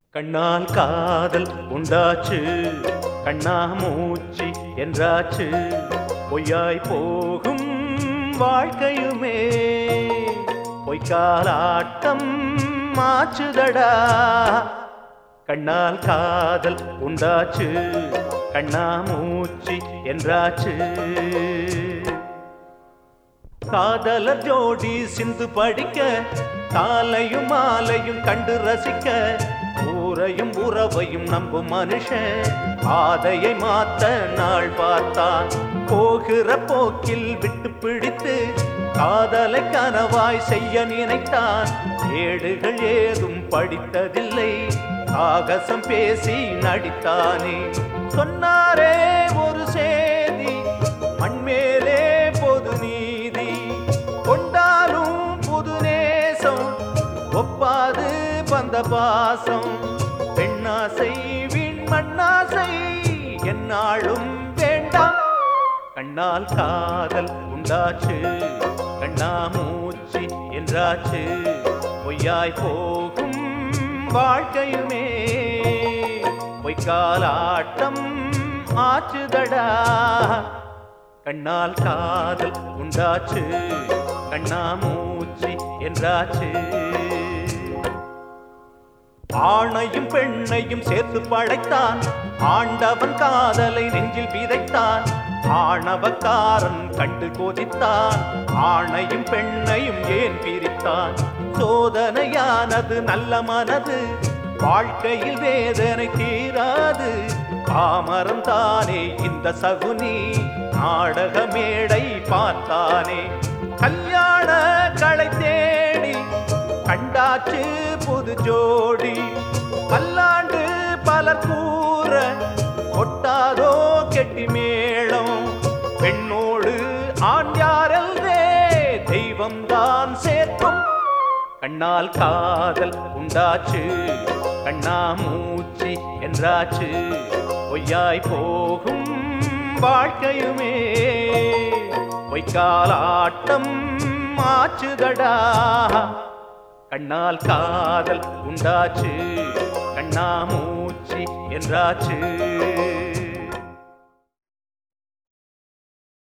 கண்ணால் காதல் உண்டாச்சு கண்ணா மூச்சு என்றாச்சு பொய்யாய் போகும் வாழ்க்கையுமே பொய்க்காலாட்டம் மாச்சுதடா கண்ணால் காதல் உண்டாச்சு கண்ணா மூச்சு என்றாச்சு காதலர் ஜோடி சிந்து படிக்க காலையும் மாலையும் கண்டு ரசிக்க ஊரையும் உறவையும் நம்பும் மனுஷன் பாதையை மாத்த நாள் பார்த்தான் போகிற போக்கில் விட்டு பிடித்து காதலை கனவாய் செய்ய நினைத்தான் ஏடுகள் ஏதும் படித்ததில்லை ஆகசம் பேசி நடித்தானே சொன்னாரே ஒரு சேதி மண்மேலே பொது நீதி கொண்டாலும் புது நேசம் ஒப்பாது பந்த பாசம் பெண்ணாசை வீண் மண்ணாசை என்னாலும் வேண்டாம் கண்ணால் காதல் உண்டாச்சு கண்ணா மூச்சு என்றாச்சு பொய்யாய் போகும் வாழ்க்கையுமே பொய்க்காலாட்டம் ஆச்சுதடா கண்ணால் காதல் உண்டாச்சு கண்ணா மூச்சு என்றாச்சு ஆணையும் பெண்ணையும் சேர்த்து படைத்தான் ஆண்டவன் காதலை நெஞ்சில் விதைத்தான் ஆணவக்காரன் கண்டு கொதித்தான் ஆணையும் பெண்ணையும் ஏன் பிரித்தான் சோதனையானது நல்ல மனது வாழ்க்கையில் வேதனை தீராது பாமரம் தானே இந்த சகுனி நாடக மேடை பார்த்தானே கல்யாண களை தேடி கண்டாச்சு புது ஜோடி பல்லாண்டு பலர் கூற கொட்டாதோ கெட்டி மேளம் பெண்ணோடு ஆண் யாரல்வே தெய்வம் தான் சேர்க்கும் கண்ணால் காதல் உண்டாச்சு கண்ணா மூச்சு என்றாச்சு பொய்யாய் போகும் வாழ்க்கையுமே பொய்க்காலாட்டம் ஆச்சுதடா கண்ணால் காதல் உண்டாச்சு கண்ணா மூச்சு என்றாச்சு